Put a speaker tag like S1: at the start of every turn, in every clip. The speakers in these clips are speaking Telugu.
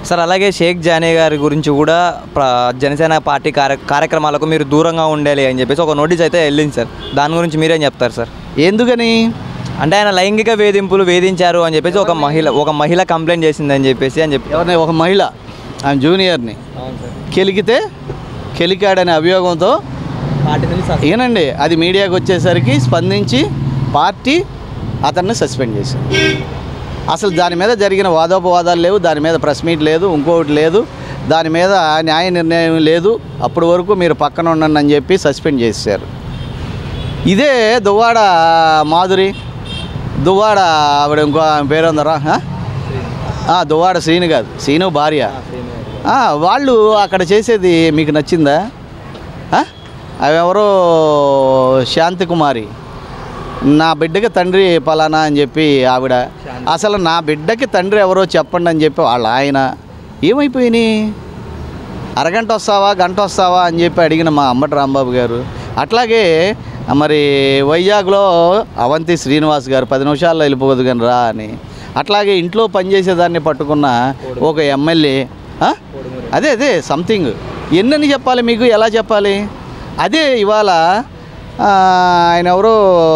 S1: సార్ అలాగే షేక్ జానీ గారి గురించి కూడా ప్ర- జనసేన పార్టీ కార్య కార్యక్రమాలకు మీరు దూరంగా ఉండాలి అని చెప్పేసి ఒక నోటీస్ అయితే వెళ్ళింది సార్ దాని గురించి మీరేం చెప్తారు సార్
S2: ఎందుకని
S1: అంటే ఆయన లైంగిక వేధింపులు వేధించారు అని చెప్పేసి ఒక మహిళ ఒక మహిళ కంప్లైంట్ చేసిందని చెప్పేసి అని చెప్పి
S2: ఎవరిని ఒక మహిళ ఆమె జూనియర్ని
S1: అవును సార్
S2: కెలికితే కెలికాడనే అభియోగంతో
S1: పార్టీ నుంచి
S2: ఏనండి అది మీడియాకి వచ్చేసరికి స్పందించి పార్టీ అతన్ని సస్పెండ్ చేశారు అసలు దాని మీద జరిగిన వాదోపవాదాలు లేవు దాని మీద ప్రెస్ మీట్ లేదు ఇంకొకటి లేదు దాని మీద న్యాయ నిర్ణయం లేదు అప్పటి వరకు మీరు పక్కన ఉండండి అని చెప్పి సస్పెండ్ చేశారు ఇదే దువ్వాడ మాధురి దువ్వాడ ఆవిడ ఇంకో ఆమె పేరు ఉందరా ఆ? ఆ, దువ్వాడ శ్రీను కాదు శ్రీను భార్య ఆ, వాళ్ళు అక్కడ చేసేది మీకు నచ్చిందా ఆ? అవెవరో శాంతి కుమారి నా బిడ్డకి తండ్రి పలానా అని చెప్పి ఆవిడ అసలు నా బిడ్డకి తండ్రి ఎవరో చెప్పండి అని చెప్పి వాళ్ళ ఆయన ఏమైపోయినాయి అరగంట వస్తావా గంట వస్తావా అని చెప్పి అడిగిన మా అమ్మటి రాంబాబు గారు అట్లాగే మరి వైజాగ్లో అవంతి శ్రీనివాస్ గారు పది నిమిషాల్లో వెళ్ళిపోదు కానీ రా అని అట్లాగే ఇంట్లో పనిచేసేదాన్ని పట్టుకున్న ఒక ఎమ్మెల్యే ఆ? అదే అదే సంథింగ్ ఎన్నని చెప్పాలి మీకు ఎలా చెప్పాలి అదే ఇవాళ ఆ, ఆయన ఎవరో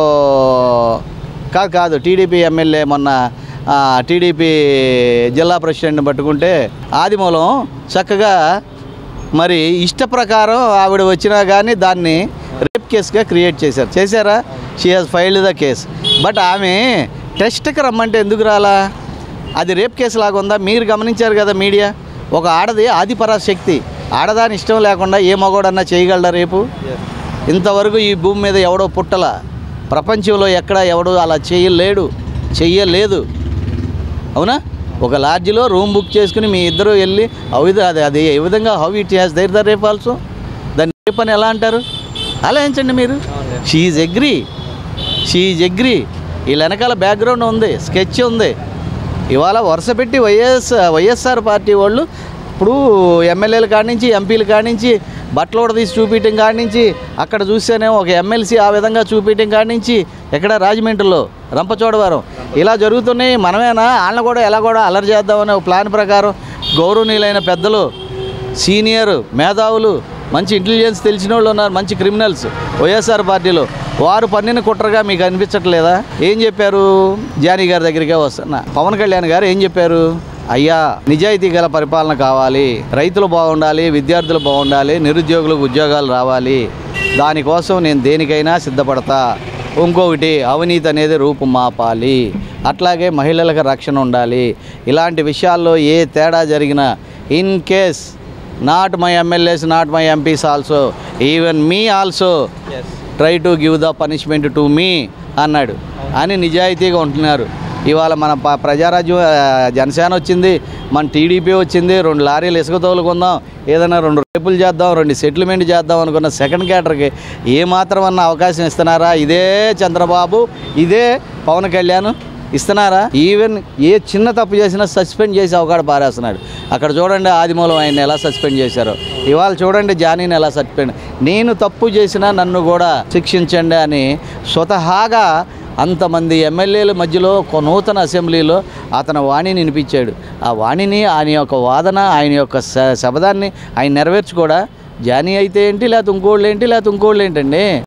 S2: కాదు కాదు టీడీపీ ఎమ్మెల్యే మొన్న ఆ, టీడీపీ జిల్లా ప్రెసిడెంట్ని పట్టుకుంటే ఆదిమూలం చక్కగా మరి ఇష్ట ప్రకారం ఆవిడ వచ్చినా కానీ దాన్ని రేప్ కేసుగా క్రియేట్ చేశారు చేశారా she has filed the case but ఆమె టెస్ట్కి రమ్మంటే ఎందుకు రాలా అది రేప్ కేసు లాగా ఉందా మీరు గమనించారు కదా మీడియా ఒక ఆడది ఆదిపరాశక్తి ఆడదాని ఇష్టం లేకుండా ఏ మగోడన్నా చేయగలడా రేపు ఇంతవరకు ఈ భూమి మీద ఎవడో పుట్టల ప్రపంచంలో ఎక్కడ ఎవడో అలా చేయలేడు చెయ్యలేదు అవునా ఒక లాడ్జ్లో రూమ్ బుక్ చేసుకుని మీ ఇద్దరు వెళ్ళి అవిధ అది అది ఏ విధంగా how it has there the rape also దాన్ని రేప్ అని ఎలా అంటారు అలా ఎంచండి మీరు షీఈ్ ఎగ్రీ షీఈ్ ఎగ్రీ వీళ్ళ వెనకాల బ్యాక్గ్రౌండ్ ఉంది స్కెచ్ ఉంది ఇవాళ వరుస పెట్టి వైఎస్ వైఎస్ఆర్ పార్టీ వాళ్ళు ఇప్పుడు ఎమ్మెల్యేల కాడి నుంచి ఎంపీల కాడి నుంచి బట్టలు కూడా తీసి చూపించడం కాడి నుంచి అక్కడ చూస్తేనే ఒక ఎమ్మెల్సీ ఆ విధంగా చూపించడం కాడి నుంచి ఎక్కడ రాజమండ్రిలో రంపచోడవరం ఇలా జరుగుతున్నాయి మనమేనా వాళ్ళని కూడా ఎలా కూడా అలర్ చేద్దామనే ఒక ప్లాన్ ప్రకారం గౌరవనీయులైన పెద్దలు సీనియర్ మేధావులు మంచి ఇంటెలిజెన్స్ తెలిసిన వాళ్ళు ఉన్నారు మంచి క్రిమినల్స్ వైఎస్ఆర్ పార్టీలో వారు పన్నిన కుట్రగా మీకు అనిపించట్లేదా ఏం చెప్పారు జానీ గారి దగ్గరికే వస్తున్నా పవన్ కళ్యాణ్ గారు ఏం చెప్పారు అయ్యా నిజాయితీ గల పరిపాలన కావాలి రైతులు బాగుండాలి విద్యార్థులు బాగుండాలి నిరుద్యోగులకు ఉద్యోగాలు రావాలి దానికోసం నేను దేనికైనా సిద్ధపడతా ఇంకొకటి అవినీతి అనేది రూపు మాపాలి అట్లాగే మహిళలకు రక్షణ ఉండాలి ఇలాంటి విషయాల్లో ఏ తేడా జరిగినా in case not my MLAs not my MPs also even me also try to give the punishment to me అన్నాడు అని నిజాయితీగా ఉంటున్నారు ఇవాళ మన ప- ప్రజారాజ్యం ఆ, జనసేన వచ్చింది మన టీడీపీ వచ్చింది రెండు లారీలు ఇసుక తోలుకుందాం ఏదైనా రెండు రేపులు చేద్దాం రెండు సెటిల్మెంట్ చేద్దాం అనుకున్న సెకండ్ క్యాటర్కి ఏమాత్రం అన్న అవకాశం ఇస్తున్నారా ఇదే చంద్రబాబు ఇదే పవన్ కళ్యాణ్ ఇస్తున్నారా ఈవెన్ ఏ చిన్న తప్పు చేసినా సస్పెండ్ చేసి అవకాడ పారేస్తున్నాడు అక్కడ చూడండి ఆదిమూలం ఆయన ఎలా సస్పెండ్ చేశారో ఇవాళ చూడండి జానీని ఎలా సస్పెండ్ నేను తప్పు చేసినా నన్ను కూడా శిక్షించండి అని స్వతహాగా అంతమంది ఎమ్మెల్యేల మధ్యలో ఒక నూతన అసెంబ్లీలో అతని వాణిని వినిపించాడు ఆ వాణిని ఆయన యొక్క వాదన ఆయన యొక్క శ- శబదాన్ని ఆయన నెరవేర్చుకోడా జానీ అయితే ఏంటి లేకపోతే ఇంకోళ్ళు ఏంటి లేకపోతే ఇంకోళ్ళు ఏంటండి